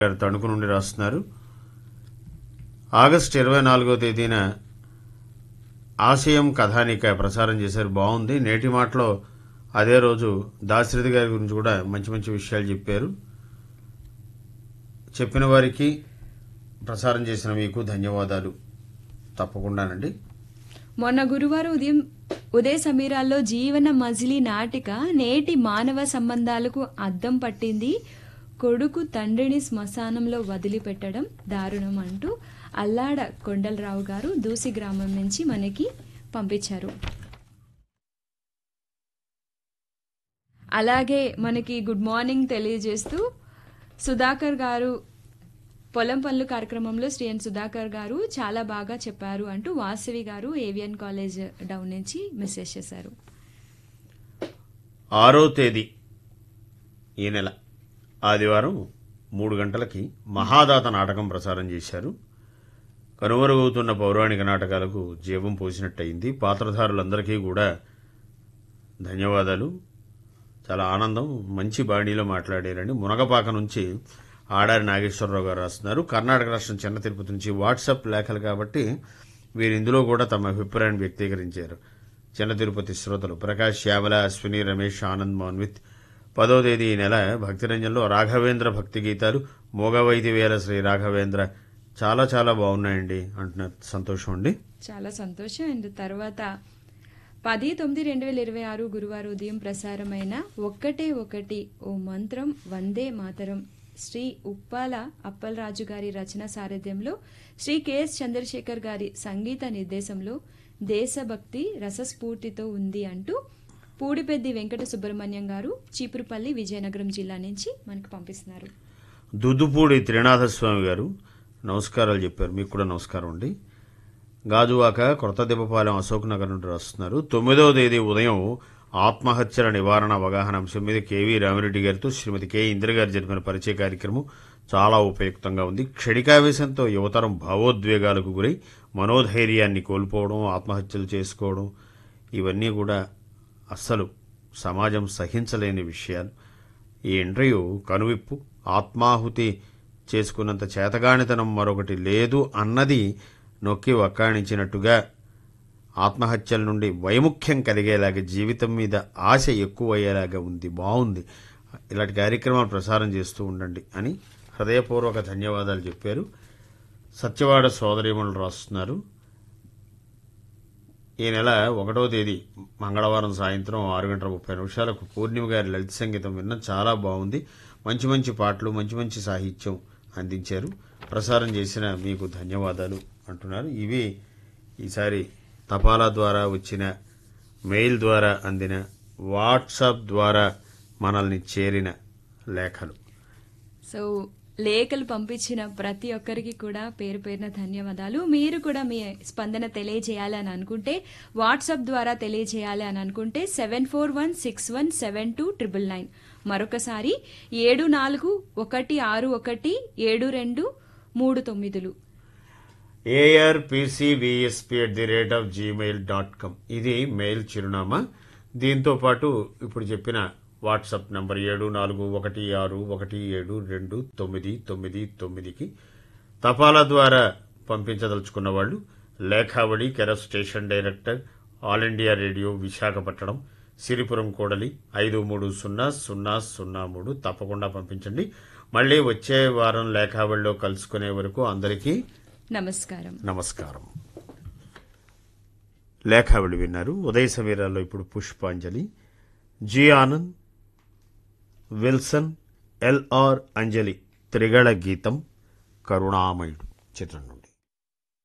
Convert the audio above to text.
గారు తణుకు నుండి రాస్తున్నారు ఆగస్టు ఇరవై నాలుగో తేదీన ఆశయం కథానిక ప్రసారం చేశారు బాగుంది నేటి మాటలో అదే రోజు దాశరథి గారి గురించి కూడా మంచి మంచి విషయాలు చెప్పారు చెప్పిన వారికి ప్రసారం చేసిన మీకు ధన్యవాదాలు తప్పకుండానండి మొన్న గురువారం ఉదయం ఉదయ సమీరాల్లో జీవన మజిలీ నాటిక నేటి మానవ సంబంధాలకు అద్దం పట్టింది కొడుకు తండ్రిని శ్మశానంలో వదిలిపెట్టడం దారుణం అంటూ అల్లాడ కొండలరావు గారు దూసి గ్రామం నుంచి మనకి పంపించారు అలాగే మనకి గుడ్ మార్నింగ్ తెలియజేస్తూ సుధాకర్ గారు పొలం పనులు కార్యక్రమంలో శ్రీ ఎన్ సుధాకర్ గారు చాలా బాగా చెప్పారు అంటూ వాసవి గారు ఏవియన్ కాలేజ్ డౌన్ నుంచి మెసేజ్ చేశారు ఆరో తేదీ ఈ నెల ఆదివారం మూడు గంటలకి మహాదాత నాటకం ప్రసారం చేశారు కనుమరుగవుతున్న పౌరాణిక నాటకాలకు జీవం పోసినట్టయింది పాత్రధారులందరికీ కూడా ధన్యవాదాలు చాలా ఆనందం మంచి బాణీలో మాట్లాడారండి మునగపాక నుంచి ఆడారి నాగేశ్వరరావు గారు రాస్తున్నారు కర్ణాటక రాష్ట్రం చిన్న తిరుపతి నుంచి వాట్సాప్ లేఖలు కాబట్టి వీరు ఇందులో కూడా తమ అభిప్రాయాన్ని వ్యక్తీకరించారు చిన్న తిరుపతి శ్రోతలు ప్రకాష్ శ్యామల అశ్విని రమేష్ ఆనంద్ మోన్విత్ పదో తేదీ ఈ నెల భక్తిరంజన్లో రాఘవేంద్ర భక్తి గీతాలు మోగవైది వేల శ్రీ రాఘవేంద్ర చాలా చాలా బాగున్నాయండి అంటున్నారు సంతోషం అండి చాలా సంతోషం అండ్ తర్వాత పది తొమ్మిది రెండు వేల ఇరవై ఆరు గురువారం ఉదయం ప్రసారమైన ఒక్కటే ఒకటి ఓ మంత్రం వందే మాతరం శ్రీ ఉప్పాల అప్పలరాజు గారి రచన సారథ్యంలో శ్రీ కెఎస్ చంద్రశేఖర్ గారి సంగీత నిర్దేశంలో దేశభక్తి రసస్ఫూర్తితో ఉంది అంటూ పూడిపెద్ది వెంకట సుబ్రహ్మణ్యం గారు చీపురుపల్లి విజయనగరం జిల్లా నుంచి మనకు పంపిస్తున్నారు దుద్దుపూడి త్రినాథస్వామి గారు నమస్కారాలు చెప్పారు మీకు కూడా నమస్కారం అండి గాజువాక కొత్త దెబ్బపాలెం అశోక్ నగర్ నుండి రాస్తున్నారు తొమ్మిదవ తేదీ ఉదయం ఆత్మహత్యల నివారణ అవగాహన అంశం మీద కేవీ రామిరెడ్డి గారితో శ్రీమతి కె ఇందిర గారు జరిపిన పరిచయ కార్యక్రమం చాలా ఉపయుక్తంగా ఉంది క్షణికావేశంతో యువతరం భావోద్వేగాలకు గురై మనోధైర్యాన్ని కోల్పోవడం ఆత్మహత్యలు చేసుకోవడం ఇవన్నీ కూడా అస్సలు సమాజం సహించలేని విషయాలు ఈ ఇంటర్వ్యూ కనువిప్పు ఆత్మాహుతి చేసుకున్నంత చేతగానితనం మరొకటి లేదు అన్నది నొక్కి వక్కాణించినట్టుగా ఆత్మహత్యల నుండి వైముఖ్యం కలిగేలాగా జీవితం మీద ఆశ ఎక్కువయ్యేలాగా ఉంది బాగుంది ఇలాంటి కార్యక్రమాలు ప్రసారం చేస్తూ ఉండండి అని హృదయపూర్వక ధన్యవాదాలు చెప్పారు సత్యవాడ సోదరీమణులు రాస్తున్నారు ఈ నెల ఒకటో తేదీ మంగళవారం సాయంత్రం ఆరు గంటల ముప్పై నిమిషాలకు పూర్ణిమ గారి లలిత సంగీతం విన్న చాలా బాగుంది మంచి మంచి పాటలు మంచి మంచి సాహిత్యం అందించారు ప్రసారం చేసిన మీకు ధన్యవాదాలు అంటున్నారు ఇవి ఈసారి తపాలా ద్వారా వచ్చిన మెయిల్ ద్వారా అందిన వాట్సాప్ ద్వారా మనల్ని చేరిన లేఖలు సో లేఖలు పంపించిన ప్రతి ఒక్కరికి కూడా పేరు పేరున ధన్యవాదాలు మీరు కూడా మీ స్పందన తెలియజేయాలి అని అనుకుంటే వాట్సాప్ ద్వారా తెలియజేయాలి అని అనుకుంటే seven four one six one seven two triple nine మరొకసారి ఏడు నాలుగు ఒకటి ఆరు ఒకటి ఏడు రెండు మూడు తొమ్మిదిలు ARPCVSP at the rate of Gmail dot com ఇది మెయిల్ చిరునామా దీంతో పాటు ఇప్పుడు చెప్పిన వాట్సాప్ నంబర్ ఏడు నాలుగు ఒకటి ఆరు ఒకటి ఏడు రెండు తొమ్మిది తొమ్మిది తొమ్మిదికి తపాలా ద్వారా పంపించదలుచుకున్న వాళ్ళు లేఖావళి కెర station director All India Radio Visakhapatnam Siripuram కోడలి ఐదు మూడు సున్నా సున్నా సున్నా మూడు తప్పకుండా పంపించండి మళ్ళీ వచ్చే వారం లేఖావళిలో కలుసుకునే వరకు అందరికీ నమస్కారం నమస్కారం లేఖావళి విన్నారు ఉదయ సమీరాల్లో ఇప్పుడు Pushpanjali G Anand Wilson LR Anjali త్రిగళ గీతం కరుణామయుడు చిత్రం నుండి